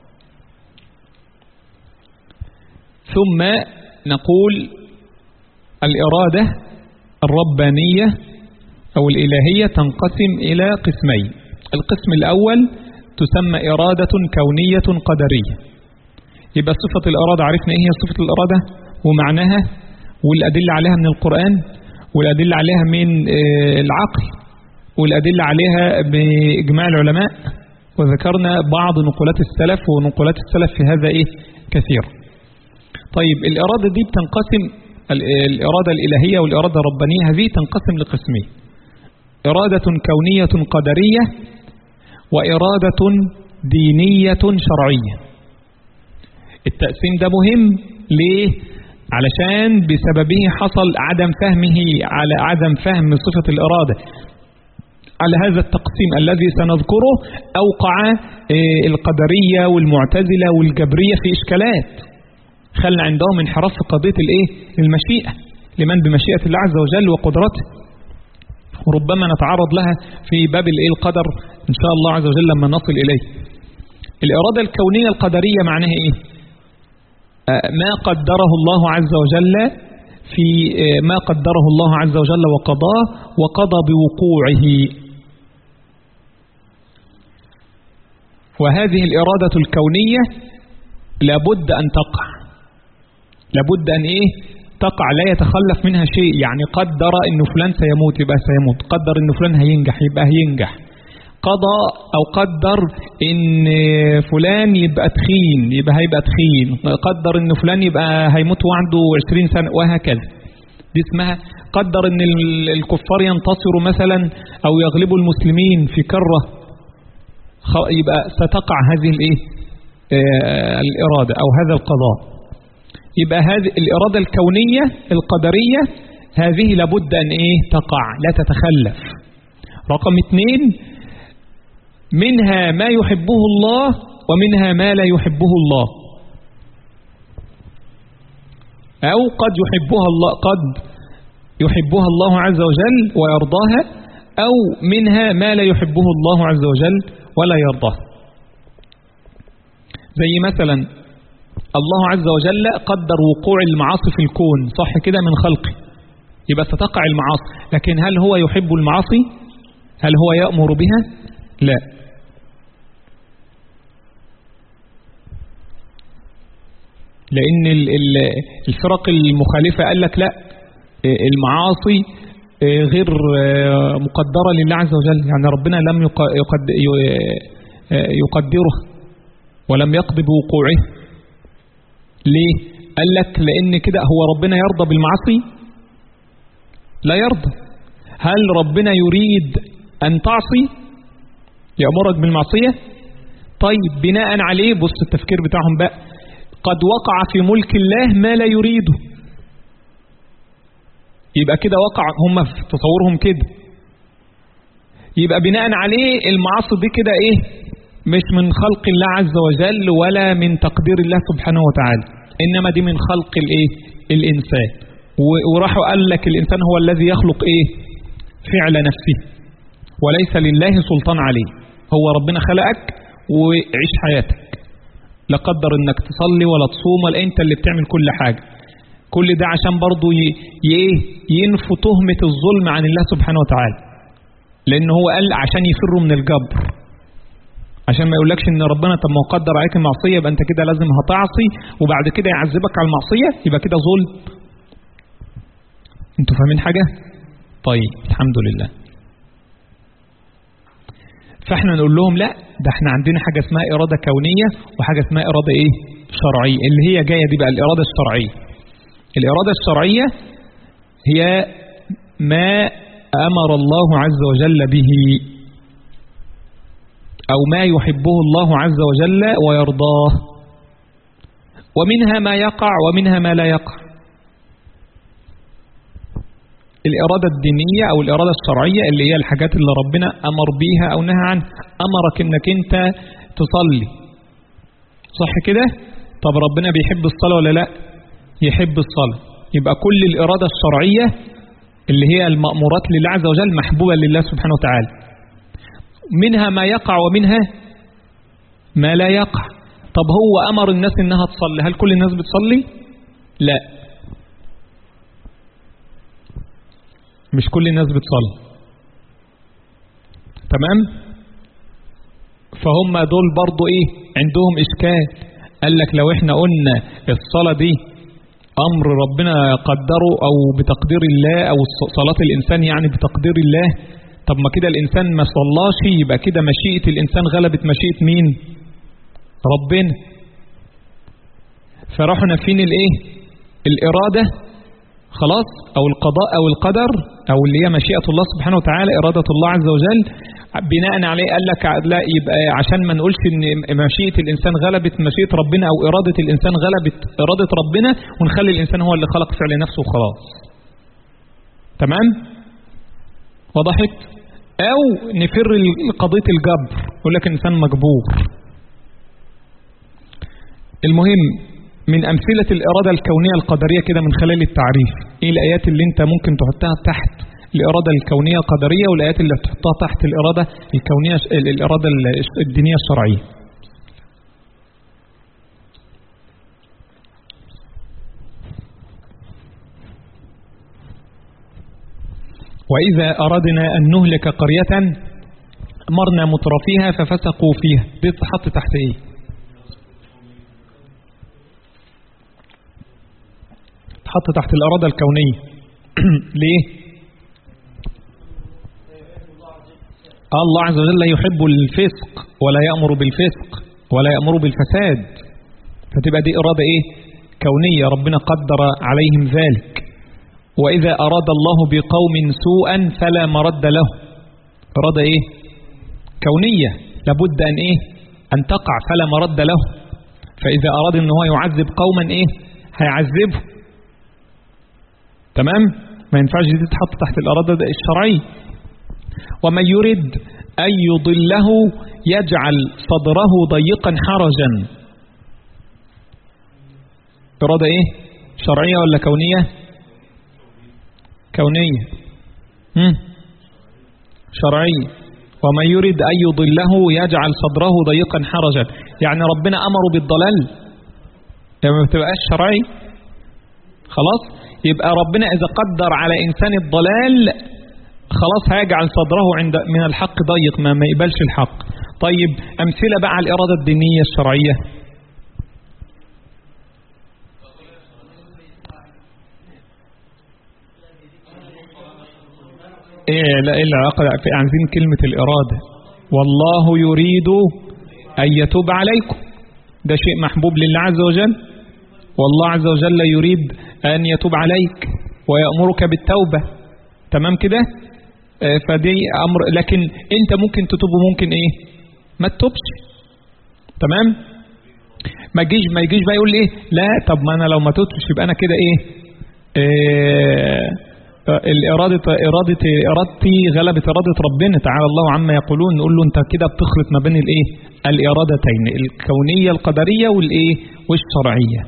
[SPEAKER 1] ثم نقول الإرادة الربانية أو الإلهية تنقسم إلى قسمين القسم الأول تسمى إرادة كونية قدرية يبقى صفة الإرادة عرفنا إيه هي صفة الإرادة ومعناها والأدلة عليها من القرآن والأدلة عليها من العقل والأدلة عليها بإجماع العلماء وذكرنا بعض نقولات السلف ونقولات السلف في هذا إيه كثير طيب الإرادة دي بتنقسم الإرادة الإلهية والإرادة الربانية هذه تنقسم لقسمين إرادة كونية قدرية وإرادة دينية شرعية التقسيم ده مهم ليه؟ علشان بسببه حصل عدم فهمه على عدم فهم صفة الإرادة على هذا التقسيم الذي سنذكره أوقع القدرية والمعتزلة والجبرية في إشكالات خلى عندهم انحراف في قضية الإيه؟ المشيئة لمن بمشيئة الله عز وجل وقدرته وربما نتعرض لها في باب الإيه القدر إن شاء الله عز وجل لما نصل إليه الإرادة الكونية القدرية معناها إيه ما قدره الله عز وجل في ما قدره الله عز وجل وقضاه وقضى بوقوعه وهذه الإرادة الكونية لابد أن تقع لابد أن إيه تقع لا يتخلف منها شيء يعني قدر أن فلان سيموت يبقى سيموت قدر أن فلان هينجح يبقى هينجح قضى أو قدر إن فلان يبقى تخين يبقى هيبقى تخين قدر إن فلان يبقى هيموت وعنده 20 سنة وهكذا دي اسمها قدر إن الكفار ينتصروا مثلا أو يغلبوا المسلمين في كرة يبقى ستقع هذه الإيه آه الإرادة أو هذا القضاء يبقى هذه الإرادة الكونية القدرية هذه لابد أن إيه تقع لا تتخلف رقم اثنين منها ما يحبه الله ومنها ما لا يحبه الله أو قد يحبها الله قد يحبها الله عز وجل ويرضاها أو منها ما لا يحبه الله عز وجل ولا يرضاه زي مثلا الله عز وجل قدر وقوع المعاصي في الكون صح كده من خلقه يبقى ستقع المعاصي لكن هل هو يحب المعاصي هل هو يأمر بها لا لأن الفرق المخالفة قال لك لا المعاصي غير مقدرة لله عز وجل يعني ربنا لم يقدره ولم يقضي بوقوعه ليه قال لك لأن كده هو ربنا يرضى بالمعاصي لا يرضى هل ربنا يريد أن تعصي يأمرك بالمعصية طيب بناء عليه بص التفكير بتاعهم بقى قد وقع في ملك الله ما لا يريده يبقى كده وقع هم في تصورهم كده يبقى بناء عليه المعاصي دي كده ايه مش من خلق الله عز وجل ولا من تقدير الله سبحانه وتعالى انما دي من خلق الايه الانسان وراحوا قال لك الانسان هو الذي يخلق ايه فعل نفسه وليس لله سلطان عليه هو ربنا خلقك وعيش حياتك لا قدر انك تصلي ولا تصوم ولا انت اللي بتعمل كل حاجة كل ده عشان برضو ينفوا تهمة الظلم عن الله سبحانه وتعالى لان هو قال عشان يفروا من الجبر عشان ما يقولكش ان ربنا طب ما قدر عليك المعصية يبقى انت كده لازم هتعصي وبعد كده يعذبك على المعصية يبقى كده ظلم انتوا فاهمين حاجة طيب الحمد لله فاحنا نقول لهم لا ده احنا عندنا حاجة اسمها إرادة كونية وحاجة اسمها إرادة ايه شرعية اللي هي جاية دي بقى الإرادة الشرعية الإرادة الشرعية هي ما أمر الله عز وجل به أو ما يحبه الله عز وجل ويرضاه ومنها ما يقع ومنها ما لا يقع الإرادة الدينية أو الإرادة الشرعية اللي هي الحاجات اللي ربنا أمر بيها أو نهى عنها أمرك إنك أنت تصلي صح كده طب ربنا بيحب الصلاة ولا لا يحب الصلاة يبقى كل الإرادة الشرعية اللي هي المأمورات لله عز وجل محبوبة لله سبحانه وتعالى منها ما يقع ومنها ما لا يقع طب هو أمر الناس إنها تصلي هل كل الناس بتصلي لا مش كل الناس بتصلي تمام فهم دول برضو ايه عندهم اشكال قال لك لو احنا قلنا الصلاة دي امر ربنا قدره او بتقدير الله او صلاة الانسان يعني بتقدير الله طب ما كده الانسان ما صلاش يبقى كده مشيئة الانسان غلبت مشيئة مين ربنا فراحوا نافين الايه الارادة خلاص او القضاء او القدر او اللي هي مشيئة الله سبحانه وتعالى ارادة الله عز وجل بناء عليه قال لك لا يبقى عشان ما نقولش ان مشيئة الانسان غلبت مشيئة ربنا او ارادة الانسان غلبت ارادة ربنا ونخلي الانسان هو اللي خلق فعل نفسه وخلاص تمام وضحت او نفر لقضية الجبر يقول لك الانسان مجبور المهم من أمثلة الإرادة الكونية القدرية كده من خلال التعريف إيه الآيات اللي أنت ممكن تحطها تحت الإرادة الكونية القدرية والآيات اللي تحطها تحت الإرادة الكونية الإرادة الدينية الشرعية وإذا أردنا أن نهلك قرية أمرنا مترفيها ففسقوا فيها دي تحط تحت إيه تحط تحت الإرادة الكونية ليه الله عز وجل يحب الفسق ولا يأمر بالفسق ولا يأمر بالفساد فتبقى دي إرادة إيه كونية ربنا قدر عليهم ذلك وإذا أراد الله بقوم سوءا فلا مرد له إرادة إيه كونية لابد أن إيه أن تقع فلا مرد له فإذا أراد أن هو يعذب قوما إيه هيعذبه تمام ما ينفعش دي تتحط تحت الإرادة الشرعية ومن يريد أن يضله يجعل صدره ضيقا حرجا إرادة إيه شرعية ولا كونية كونية هم؟ شرعية ومن يريد أن يضله يجعل صدره ضيقا حرجا يعني ربنا أمره بالضلال يعني ما بتبقاش شرعي خلاص يبقى ربنا إذا قدر على إنسان الضلال خلاص هيجعل صدره عند من الحق ضيق ما ما يقبلش الحق طيب أمثلة بقى على الإرادة الدينية الشرعية ايه لا ايه العلاقة لا، في- عايزين كلمة الإرادة والله يريد أن يتوب عليكم ده شيء محبوب لله عز وجل والله عز وجل يريد أن يتوب عليك ويأمرك بالتوبة تمام كده آه، فدي أمر لكن أنت ممكن تتوب وممكن إيه ما تتوبش تمام ما يجيش ما يجيش بقى يقول لي ايه لا طب ما انا لو ما تتوبش يبقى انا كده ايه آه، الإرادة إرادة إرادتي غلبت إرادة ربنا تعالى الله عما يقولون نقول له أنت كده بتخلط ما بين الإيه الإرادتين الكونية القدرية والإيه والشرعية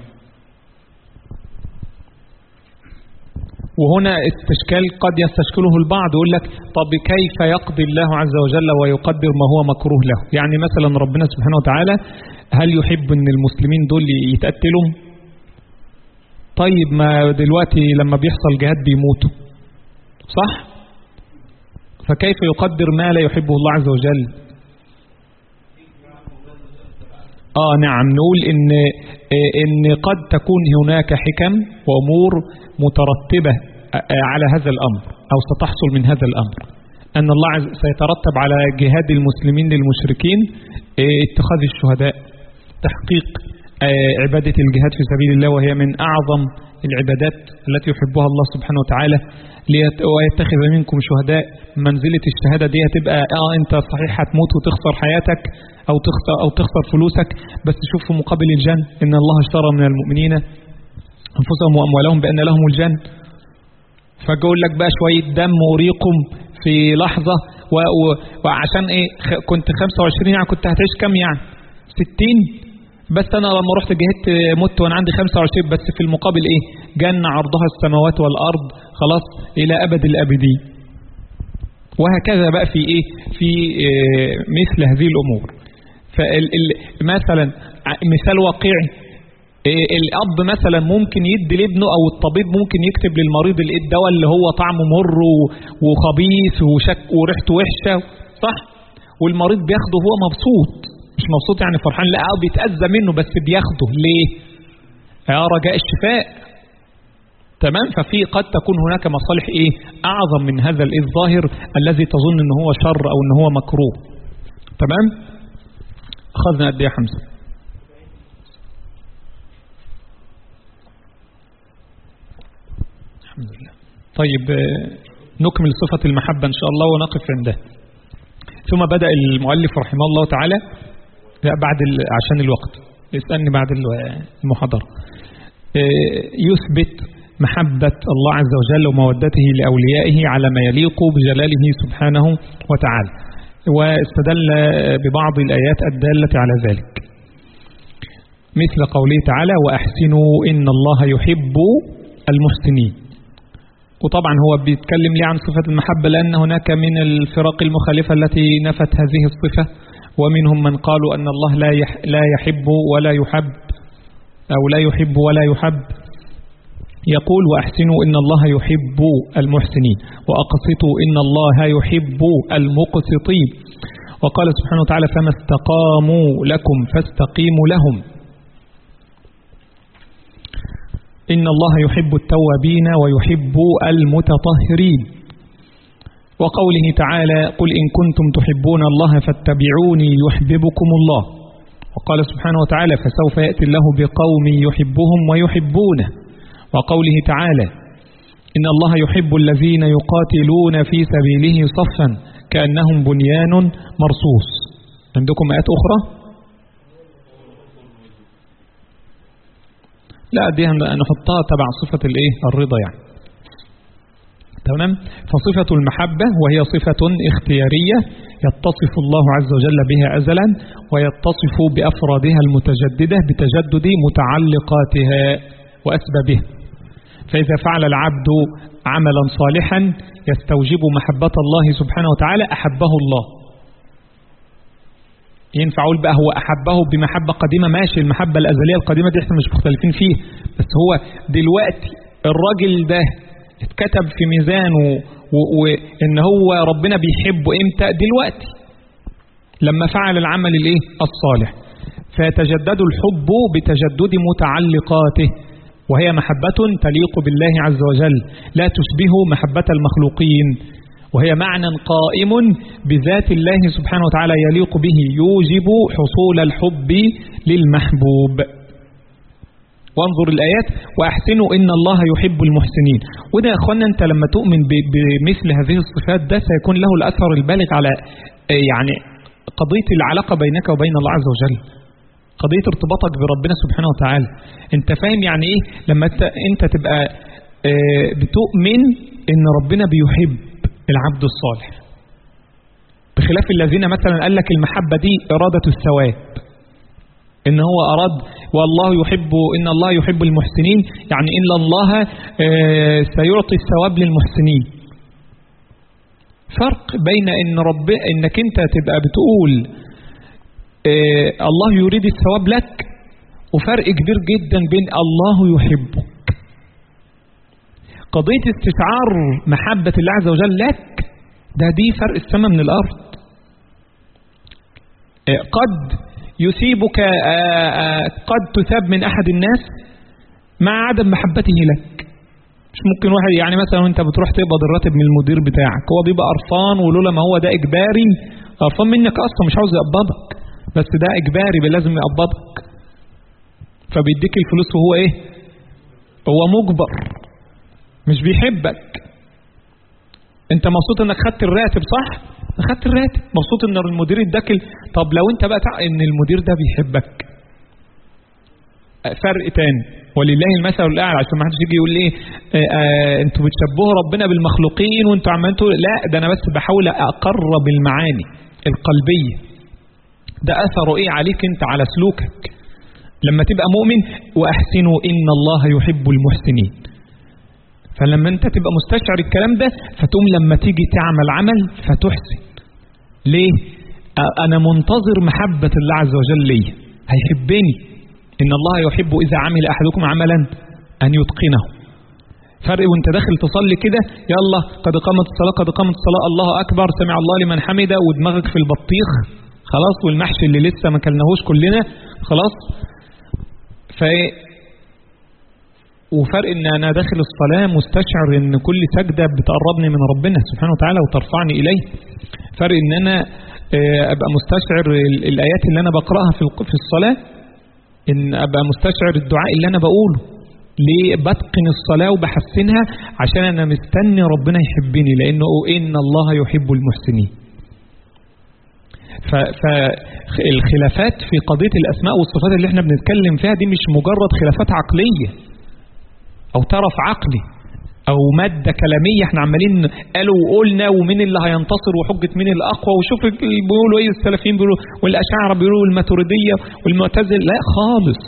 [SPEAKER 1] وهنا استشكال قد يستشكله البعض يقول لك طب كيف يقضي الله عز وجل ويقدر ما هو مكروه له يعني مثلا ربنا سبحانه وتعالى هل يحب ان المسلمين دول يتقتلوا طيب ما دلوقتي لما بيحصل جهاد بيموتوا صح فكيف يقدر ما لا يحبه الله عز وجل آه نعم نقول إن إن قد تكون هناك حكم وأمور مترتبة على هذا الأمر أو ستحصل من هذا الأمر أن الله عز سيترتب على جهاد المسلمين للمشركين اتخاذ الشهداء تحقيق عبادة الجهاد في سبيل الله وهي من أعظم العبادات التي يحبها الله سبحانه وتعالى ويتخذ منكم شهداء منزلة الشهادة دي هتبقى اه انت صحيح هتموت وتخسر حياتك او تخسر او تخسر فلوسك بس شوف في مقابل الجنة ان الله اشترى من المؤمنين انفسهم واموالهم بان لهم الجنة فجول لك بقى شوية دم وريقم في لحظة و... و... وعشان ايه كنت 25 يعني كنت هتعيش كم يعني 60 بس انا لما رحت جهدت مت وانا عندي 25 بس في المقابل ايه جنة عرضها السماوات والارض خلاص الى ابد الابدين وهكذا بقى في ايه في إيه مثل هذه الامور فمثلا مثال واقعي إيه الاب مثلا ممكن يدي لابنه او الطبيب ممكن يكتب للمريض الدواء اللي هو طعمه مر وخبيث وشك وريحته وحشه صح والمريض بياخده وهو مبسوط مش مبسوط يعني فرحان لا اه بيتأذى منه بس بياخده ليه اه رجاء الشفاء تمام ففي قد تكون هناك مصالح ايه اعظم من هذا الايه الظاهر الذي تظن ان هو شر او ان هو مكروه تمام اخذنا قد ايه يا حمزه الحمد لله طيب نكمل صفة المحبة إن شاء الله ونقف عنده ثم بدأ المؤلف رحمه الله تعالى لا بعد عشان الوقت اسألني بعد المحاضرة يثبت محبة الله عز وجل ومودته لأوليائه على ما يليق بجلاله سبحانه وتعالى واستدل ببعض الآيات الدالة على ذلك مثل قوله تعالى وأحسنوا إن الله يحب المحسنين وطبعا هو بيتكلم لي عن صفة المحبة لأن هناك من الفرق المخالفة التي نفت هذه الصفة ومنهم من قالوا أن الله لا لا يحب ولا يحب أو لا يحب ولا يحب يقول وأحسنوا إن الله يحب المحسنين وأقسطوا إن الله يحب المقسطين وقال سبحانه وتعالى فما استقاموا لكم فاستقيموا لهم إن الله يحب التوابين ويحب المتطهرين وقوله تعالى قل إن كنتم تحبون الله فاتبعوني يحببكم الله وقال سبحانه وتعالى فسوف يأتي الله بقوم يحبهم ويحبونه وقوله تعالى إن الله يحب الذين يقاتلون في سبيله صفا كأنهم بنيان مرصوص عندكم آيات أخرى لا دي نحطها تبع صفة الايه الرضا يعني تمام فصفة المحبة وهي صفة اختيارية يتصف الله عز وجل بها أزلا ويتصف بأفرادها المتجددة بتجدد متعلقاتها وأسبابها فإذا فعل العبد عملا صالحا يستوجب محبة الله سبحانه وتعالى أحبه الله ينفع اقول بقى هو احبه بمحبه قديمه ماشي المحبه الازليه القديمه دي احنا مش مختلفين فيها بس هو دلوقتي الراجل ده اتكتب في ميزانه وان هو ربنا بيحبه امتى دلوقتي لما فعل العمل الايه الصالح فيتجدد الحب بتجدد متعلقاته وهي محبة تليق بالله عز وجل لا تشبه محبة المخلوقين وهي معنى قائم بذات الله سبحانه وتعالى يليق به يوجب حصول الحب للمحبوب وانظر الآيات وأحسنوا إن الله يحب المحسنين وده يا أخوانا أنت لما تؤمن بمثل هذه الصفات ده سيكون له الأثر البالغ على يعني قضية العلاقة بينك وبين الله عز وجل قضية ارتباطك بربنا سبحانه وتعالى انت فاهم يعني ايه لما انت تبقى بتؤمن ان ربنا بيحب العبد الصالح بخلاف الذين مثلا قال لك المحبة دي إرادة الثواب إن هو أراد والله يحب إن الله يحب المحسنين يعني إن الله سيعطي الثواب للمحسنين فرق بين إن رب إنك أنت تبقى بتقول الله يريد الثواب لك وفرق كبير جدا بين الله يحبك قضية استشعار محبة الله عز وجل لك ده دي فرق السماء من الأرض قد يثيبك قد تثاب من أحد الناس مع عدم محبته لك مش ممكن واحد يعني مثلا وانت بتروح تقبض الراتب من المدير بتاعك هو بيبقى قرفان ولولا ما هو ده إجباري قرفان منك أصلا مش عاوز يقبضك بس ده إجباري لازم يقبضك فبيديك الفلوس وهو إيه هو مجبر مش بيحبك انت مبسوط انك خدت الراتب صح خدت الراتب مبسوط ان المدير اداك طب لو انت بقى تع... ان المدير ده بيحبك فرق تاني ولله المثل الاعلى عشان ما حدش يجي يقول لي اه اه انتوا بتشبهوا ربنا بالمخلوقين وانتوا عمالين لا ده انا بس بحاول اقرب المعاني القلبيه ده اثره ايه عليك انت على سلوكك لما تبقى مؤمن واحسنوا ان الله يحب المحسنين فلما انت تبقى مستشعر الكلام ده فتقوم لما تيجي تعمل عمل فتحسن ليه انا منتظر محبة الله عز وجل لي هيحبني ان الله يحب اذا عمل احدكم عملا ان يتقنه فرق وانت داخل تصلي كده يلا قد قامت الصلاة قد قامت الصلاة الله اكبر سمع الله لمن حمده ودماغك في البطيخ خلاص والمحشي اللي لسه ما كلناهوش كلنا خلاص ف وفرق ان انا داخل الصلاة مستشعر ان كل سجدة بتقربني من ربنا سبحانه وتعالى وترفعني اليه فرق ان انا ابقى مستشعر الايات اللي انا بقرأها في الصلاة ان ابقى مستشعر الدعاء اللي انا بقوله ليه بتقن الصلاة وبحسنها عشان انا مستني ربنا يحبني لانه ان الله يحب المحسنين فالخلافات في قضية الاسماء والصفات اللي احنا بنتكلم فيها دي مش مجرد خلافات عقلية او طرف عقلي او مادة كلامية احنا عمالين قالوا وقلنا ومين اللي هينتصر وحجة مين الاقوى وشوف بيقولوا ايه السلفيين بيقولوا والاشاعرة بيقولوا الماتريدية والمعتزل لا خالص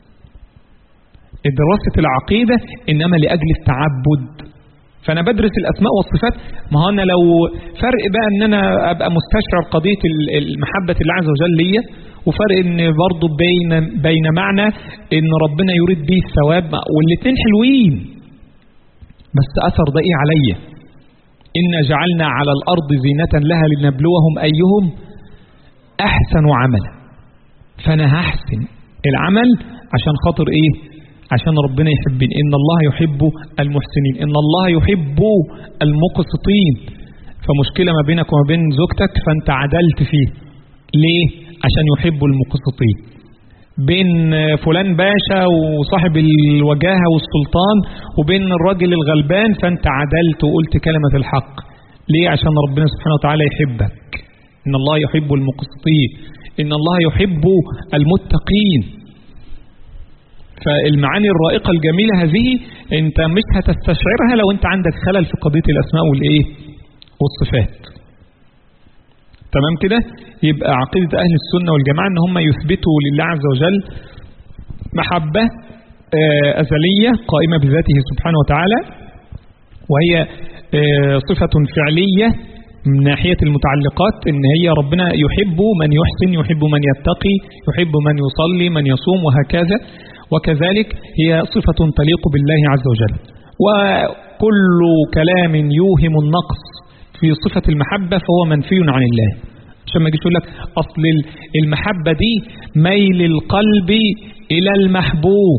[SPEAKER 1] دراسة العقيدة انما لاجل التعبد فانا بدرس الاسماء والصفات ما هو انا لو فرق بقى ان انا ابقى مستشعر قضية المحبة الله عز وجل ليا وفرق ان برضه بين بين معنى ان ربنا يريد به الثواب والاثنين حلوين بس اثر ده ايه عليا انا جعلنا على الارض زينة لها لنبلوهم ايهم احسن عملا فانا هحسن العمل عشان خاطر ايه عشان ربنا يحبني ان الله يحب المحسنين ان الله يحب المقسطين فمشكلة ما بينك وما بين زوجتك فانت عدلت فيه ليه عشان يحب المقسطين بين فلان باشا وصاحب الوجاهة والسلطان وبين الراجل الغلبان فانت عدلت وقلت كلمة الحق ليه عشان ربنا سبحانه وتعالى يحبك ان الله يحب المقسطين ان الله يحب المتقين فالمعاني الرائقة الجميلة هذه انت مش هتستشعرها لو انت عندك خلل في قضية الاسماء والايه والصفات تمام كده يبقى عقيدة أهل السنة والجماعة أن هم يثبتوا لله عز وجل محبة أزلية قائمة بذاته سبحانه وتعالى وهي صفة فعلية من ناحية المتعلقات ان هي ربنا يحب من يحسن يحب من يتقي يحب من يصلي من يصوم وهكذا وكذلك هي صفة تليق بالله عز وجل وكل كلام يوهم النقص في صفة المحبة فهو منفي عن الله عشان ما يجيش يقول لك اصل المحبة دي ميل القلب الى المحبوب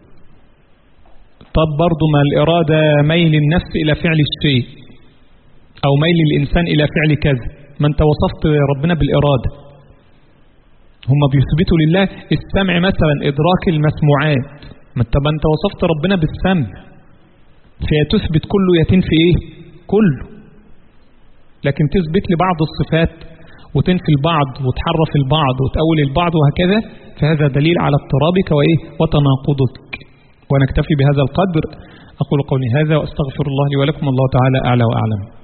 [SPEAKER 1] طب برضو ما الإرادة ميل النفس إلى فعل الشيء أو ميل الإنسان إلى فعل كذا ما أنت وصفت ربنا بالإرادة هم بيثبتوا لله السمع مثلا إدراك المسموعات ما أنت ما أنت وصفت ربنا بالسمع فهي تثبت كله يتم في إيه كله لكن تثبت لبعض الصفات وتنفي البعض وتحرف البعض وتأول البعض وهكذا فهذا دليل على اضطرابك وإيه وتناقضك ونكتفي بهذا القدر أقول قولي هذا وأستغفر الله لي ولكم الله تعالى أعلى وأعلم